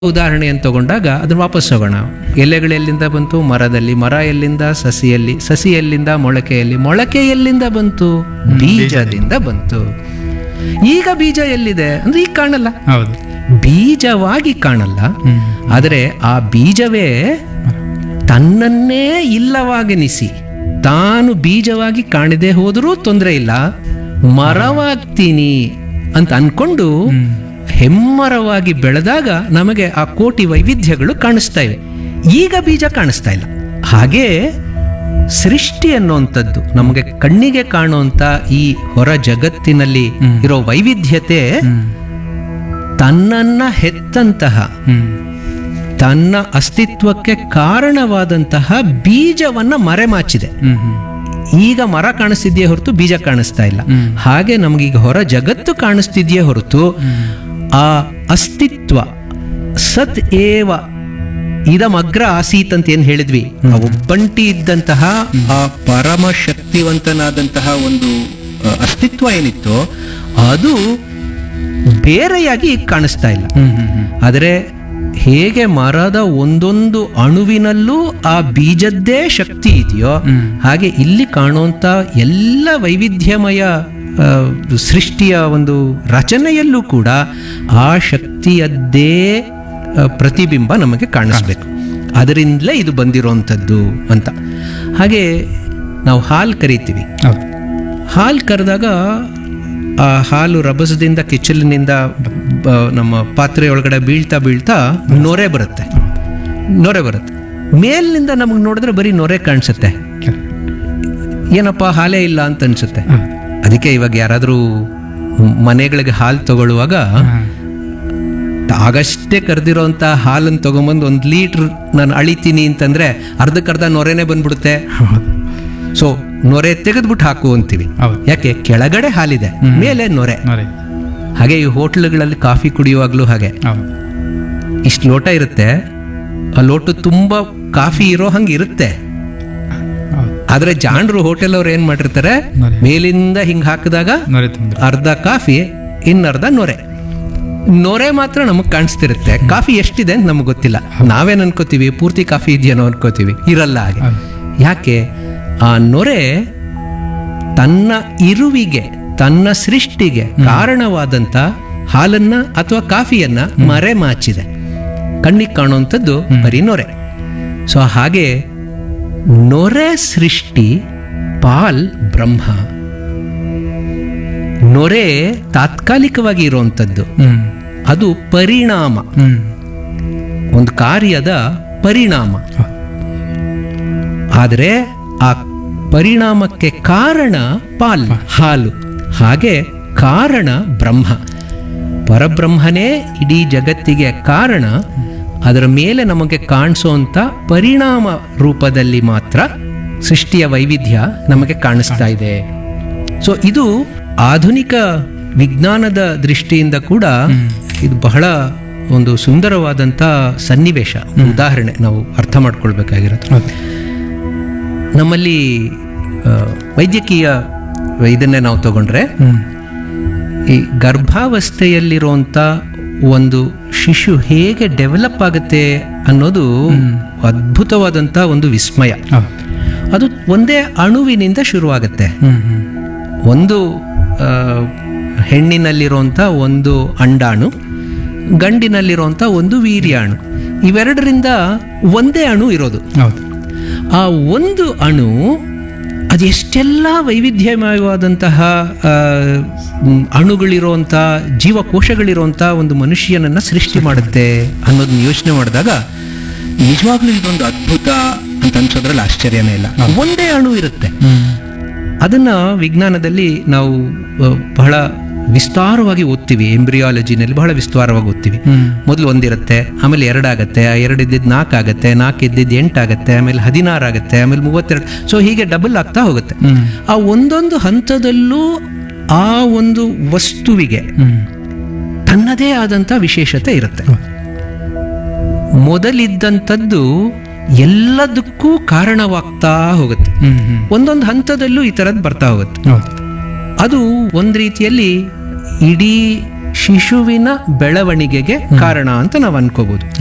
ಉದಾಹರಣೆಯನ್ನು ತಗೊಂಡಾಗ ಅದನ್ನ ವಾಪಸ್ ಹೋಗೋಣ ಎಲೆಗಳು ಎಲ್ಲಿಂದ ಬಂತು ಮರದಲ್ಲಿ ಮರ ಎಲ್ಲಿಂದ ಸಸಿಯಲ್ಲಿ ಸಸಿ ಎಲ್ಲಿಂದ ಮೊಳಕೆಯಲ್ಲಿ ಮೊಳಕೆ ಎಲ್ಲಿಂದ ಬಂತು ಬೀಜದಿಂದ ಬಂತು ಈಗ ಬೀಜ ಎಲ್ಲಿದೆ ಅಂದ್ರೆ ಈಗ ಕಾಣಲ್ಲ ಹೌದು ಬೀಜವಾಗಿ ಕಾಣಲ್ಲ ಹ್ಮ್ ಆದರೆ ಆ ಬೀಜವೇ ತನ್ನನ್ನೇ ಇಲ್ಲವಾಗೆನಿಸಿ ತಾನು ಬೀಜವಾಗಿ ಕಾಣದೆ ಹೋದರೂ ತೊಂದರೆ ಇಲ್ಲ ಮರವಾಗ್ತೀನಿ ಅಂತ ಅನ್ಕೊಂಡು ಹ್ಮ್ ಹೆಮ್ಮರವಾಗಿ ಬೆಳೆದಾಗ ನಮಗೆ ಆ ಕೋಟಿ ವೈವಿಧ್ಯಗಳು ಕಾಣಿಸ್ತಾ ಇವೆ ಈಗ ಬೀಜ ಕಾಣಿಸ್ತಾ ಇಲ್ಲ ಹಾಗೆ ಸೃಷ್ಟಿ ಅನ್ನುವಂಥದ್ದು ನಮಗೆ ಕಣ್ಣಿಗೆ ಕಾಣುವಂಥ ಈ ಹೊರ ಜಗತ್ತಿನಲ್ಲಿ ಹ್ಮ್. ಇರೋ ವೈವಿಧ್ಯತೆ ಹ್ಮ್ ತನ್ನನ್ನ ಹೆತ್ತಂತಹ ಹ್ಮ್ ತನ್ನ ಅಸ್ತಿತ್ವಕ್ಕೆ ಕಾರಣವಾದಂತಹ ಬೀಜವನ್ನ ಮರೆಮಾಚಿದೆ ಹ್ಮ್ ಹ್ಮ್ ಈಗ ಮರ ಕಾಣಿಸ್ತಿದೆಯೇ ಹೊರತು ಬೀಜ ಕಾಣಿಸ್ತಾ ಇಲ್ಲ ಹ್ಮ್. ಹಾಗೆ ನಮಗೀಗ ಹೊರ ಜಗತ್ತು ಕಾಣಿಸ್ತಿದೆಯೇ ಹೊರತು ಆ ಅಸ್ತಿತ್ವ ಸತ್ ಏವ ಇದಮಗ್ರ ಆಸೀತ್ ಅಂತ ಏನ್ ಹೇಳಿದ್ವಿ ಆ ಒಬ್ಬಂಟಿ ಇದ್ದಂತಹ ಆ ಪರಮ ಶಕ್ತಿವಂತನಾದಂತಹ ಒಂದು ಆ, ಅಸ್ತಿತ್ವ ಏನಿತ್ತು ಅದು ಬೇರೆಯಾಗಿ ಈಗ ಕಾಣಿಸ್ತಾ ಇಲ್ಲ ಹ್ಮ್ ಹ್ಮ್ ಹ್ಮ್ ಆದರೆ ಹೇಗೆ ಮರದ ಒಂದೊಂದು ಅಣುವಿನಲ್ಲೂ ಆ ಬೀಜದ್ದೇ ಶಕ್ತಿ ಇದೆಯೋ ಹ್ಮ್. ಹಾಗೆ ಇಲ್ಲಿ ಕಾಣುವಂಥ ಎಲ್ಲ ವೈವಿಧ್ಯಮಯ ಆ, ಸೃಷ್ಟಿಯ ಒಂದು ರಚನೆಯಲ್ಲೂ ಕೂಡ ಆ ಶಕ್ತಿಯದ್ದೇ ಆ, ಪ್ರತಿಬಿಂಬ ನಮಗೆ ಕಾಣಿಸ್ಬೇಕು ಅದರಿಂದಲೇ ಇದು ಬಂದಿರೋವಂಥದ್ದು ಅಂತ ಹಾಗೆ ನಾವು ಹಾಲು ಕರಿತೀವಿ ಹೌದು ಹಾಲು ಕರೆದಾಗ ಆ ಹಾಲು ರಭಸದಿಂದ ಕಿಚ್ಚಲಿನಿಂದ ಬ- ನಮ್ಮ ಪಾತ್ರೆ ಒಳಗಡೆ ಬೀಳ್ತಾ ಬೀಳ್ತಾ ನೊರೆ ಬರುತ್ತೆ ನೊರೆ ಬರುತ್ತೆ ಮೇಲಿನಿಂದ ನಮಗೆ ನೋಡಿದ್ರೆ ಬರೀ ನೊರೆ ಕಾಣಿಸುತ್ತೆ ಏನಪ್ಪ ಹಾಲೇ ಇಲ್ಲ ಅಂತ ಅನ್ಸುತ್ತೆ ಹ್ಮ್. ಅದಕ್ಕೆ ಇವಾಗ ಯಾರಾದರೂ ಮನೆಗಳಿಗೆ ಹಾಲು ತಗೊಳ್ಳುವಾಗ ಹ್ಮ್. ಆಗಷ್ಟೇ ಕರೆದಿರೋಂಥ ಹಾಲನ್ನು ತಗೊಂಬಂದು ಒಂದು ಲೀಟ್ರ್ ನಾನು ಅಳಿತೀನಿ ಅಂತಂದ್ರೆ ಅರ್ಧಕ್ಕರ್ಧ ನೊರೆನೇ ಬಂದ್ಬಿಡುತ್ತೆ ಹೌದು ಸೊ ನೊರೆ ತೆಗೆದ್ಬಿಟ್ಟು ಹಾಕು ಅಂತೀವಿ ಹೌದು ಯಾಕೆ ಕೆಳಗಡೆ ಹಾಲಿದೆ ಮೇಲೆ ನೊರೆ ನೋಡಿ ಹಾಗೆ ಈ ಹೋಟ್ಲುಗಳಲ್ಲಿ ಕಾಫಿ ಕುಡಿಯುವಾಗಲೂ ಹಾಗೆ ಹೌದು ಇಷ್ಟು ಲೋಟ ಇರುತ್ತೆ ಆ ಲೋಟ ತುಂಬ ಕಾಫಿ ಇರೋ ಹಂಗೆ ಇರುತ್ತೆ ಹೌದು ಆದ್ರೆ ಜಾಣರು ಹೋಟೆಲ್ ಅವ್ರು ಏನ್ ಮಾಡಿರ್ತಾರೆ ನೊರೆ. ಮೇಲಿಂದ ಹಿಂಗ್ ಹಾಕಿದಾಗ ನೋಡಿ ತುಂಬ್ರಿ ಅರ್ಧ ಕಾಫಿ ಇನ್ನರ್ಧ ನೊರೆ ನೊರೆ ಮಾತ್ರ ನಮಗ್ ಕಾಣಿಸ್ತಿರುತ್ತೆ ಕಾಫಿ ಎಷ್ಟಿದೆ ಅಂತ ನಮಗೆ ಗೊತ್ತಿಲ್ಲ ನಾವೇನ್ ಅನ್ಕೋತೀವಿ ಪೂರ್ತಿ ಕಾಫಿ ಇದೆಯೇನೋ ಅನ್ಕೋತೀವಿ ಇರಲ್ಲ ಹಾಗೆ ಹೌದು ಯಾಕೆ ಆ ನೊರೆ ತನ್ನ ಇರುವಿಗೆ ತನ್ನ ಸೃಷ್ಟಿಗೆ ಕಾರಣವಾದಂತ ಹಾಲನ್ನ ಅಥವಾ ಕಾಫಿಯನ್ನ ಮರೆಮಾಚಿದೆ ಕಣ್ಣಿಗೆ ಕಾಣುವಂಥದ್ದು ಬರೀ ನೊರೆ ಸೊ ಹಾಗೆ ನೊರೆ ಸೃಷ್ಟಿ ಪಾಲ್ ಬ್ರಹ್ಮ ನೊರೆ ತಾತ್ಕಾಲಿಕವಾಗಿ ಇರುವಂಥದ್ದು ಹ್ಮ್ ಅದು ಪರಿಣಾಮ ಹ್ಮ್ ಒಂದು ಕಾರ್ಯದ ಪರಿಣಾಮ ಹೌದು. ಆದರೆ ಆ ಪರಿಣಾಮಕ್ಕೆ ಕಾರಣ ಪಾಲ್ ಹಾಲು ಹಾಗೆ ಕಾರಣ ಬ್ರಹ್ಮ ಪರಬ್ರಹ್ಮನೇ ಇಡೀ ಜಗತ್ತಿಗೆ ಕಾರಣ ಅದರ ಮೇಲೆ ನಮಗೆ ಕಾಣಿಸುವಂಥ ಪರಿಣಾಮ ರೂಪದಲ್ಲಿ ಮಾತ್ರ ಸೃಷ್ಟಿಯ ವೈವಿಧ್ಯ ನಮಗೆ ಕಾಣಿಸ್ತಾ ಇದೆ ಸೊ ಇದು ಆಧುನಿಕ ವಿಜ್ಞಾನದ ದೃಷ್ಟಿಯಿಂದ ಕೂಡ ಇದು ಬಹಳ ಒಂದು ಸುಂದರವಾದಂಥ ಸನ್ನಿವೇಶ ಉದಾಹರಣೆ ನಾವು ಅರ್ಥ ಮಾಡ್ಕೊಳ್ಬೇಕಾಗಿರೋದು ಹೌದು ನಮ್ಮಲ್ಲಿ ಆ, ವೈದ್ಯಕೀಯ ಇದನ್ನೇ ನಾವು ತಗೊಂಡ್ರೆ ಹ್ಮ್ ಈ ಗರ್ಭಾವಸ್ಥೆಯಲ್ಲಿರುವಂಥ ಒಂದು ಶಿಶು ಹೇಗೆ ಡೆವಲಪ್ ಆಗುತ್ತೆ ಅನ್ನೋದು ಅದ್ಭುತವಾದಂಥ ಒಂದು ವಿಸ್ಮಯ ಹೌದು ಅದು ಒಂದೇ ಅಣುವಿನಿಂದ ಶುರುವಾಗುತ್ತೆ ಹ್ಮ್ ಹ್ಮ್ ಒಂದು ಆ, ಹೆಣ್ಣಿನಲ್ಲಿರುವಂಥ ಒಂದು ಅಂಡಾಣು ಗಂಡಿನಲ್ಲಿರುವಂಥ ಒಂದು ವೀರ್ಯಾಣು ಇವೆರಡರಿಂದ ಒಂದೇ ಅಣು ಇರೋದು ಹೌದು ಆ ಒಂದು ಅಣು ಅದೆಷ್ಟೆಲ್ಲ ವೈವಿಧ್ಯಮಯವಾದಂತಹ ಆ, ಮ್, ಅಣುಗಳಿರುವಂಥ ಜೀವಕೋಶಗಳಿರುವಂಥ ಒಂದು ಮನುಷ್ಯನನ್ನ ಸೃಷ್ಟಿ ಮಾಡುತ್ತೆ ಅನ್ನೋದನ್ನ ಯೋಚನೆ ಮಾಡಿದಾಗ ನಿಜವಾಗ್ಲೂ ಇದೊಂದು ಅದ್ಭುತ ಅಂತ ಅನ್ಸೋದ್ರಲ್ಲಿ ಆಶ್ಚರ್ಯನೇ ಇಲ್ಲ ಒಂದೇ ಅಣು ಇರುತ್ತೆ ಹ್ಮ್ ಅದನ್ನ ವಿಜ್ಞಾನದಲ್ಲಿ ನಾವು ಆ, ಬಹಳ ವಿಸ್ತಾರವಾಗಿ ಓದ್ತೀವಿ ಎಂಬ್ರಿಯಾಲಜಿನಲ್ಲಿ ಬಹಳ ವಿಸ್ತಾರವಾಗಿ ಓದ್ತೀವಿ ಹ್ಮ್ ಮೊದಲು ಒಂದಿರುತ್ತೆ ಆಮೇಲೆ ಎರಡಾಗತ್ತೆ ಆ ಎರಡು ಇದ್ದಿದ್ದು ನಾಲ್ಕು ಆಗುತ್ತೆ ನಾಲ್ಕು ಇದ್ದಿದ್ದು ಎಂಟಾಗತ್ತೆ ಆಮೇಲೆ ಹದಿನಾರು ಆಗುತ್ತೆ ಆಮೇಲೆ ಮೂವತ್ತೆರಡು ಸೊ ಹೀಗೆ ಡಬಲ್ ಆಗ್ತಾ ಹೋಗುತ್ತೆ ಹ್ಮ್ ಆ ಒಂದೊಂದು ಹಂತದಲ್ಲೂ ಆ ಒಂದು ವಸ್ತುವಿಗೆ ಹ್ಮ್ ತನ್ನದೇ ಆದಂಥ ವಿಶೇಷತೆ ಇರುತ್ತೆ ಮೊದಲಿದ್ದಂಥದ್ದು ಎಲ್ಲದಕ್ಕೂ ಕಾರಣವಾಗ್ತಾ ಹೋಗುತ್ತೆ ಹ್ಮ್ ಹ್ಮ್ ಒಂದೊಂದು ಹಂತದಲ್ಲೂ ಈ ಥರದ್ದು ಬರ್ತಾ ಹೋಗುತ್ತೆ ಹೌದು ಅದು ಒಂದು ರೀತಿಯಲ್ಲಿ ಇಡೀ ಶಿಶುವಿನ ಬೆಳವಣಿಗೆಗೆ ಕಾರಣ ಅಂತ ನಾವು ಅನ್ಕೋಬಹುದು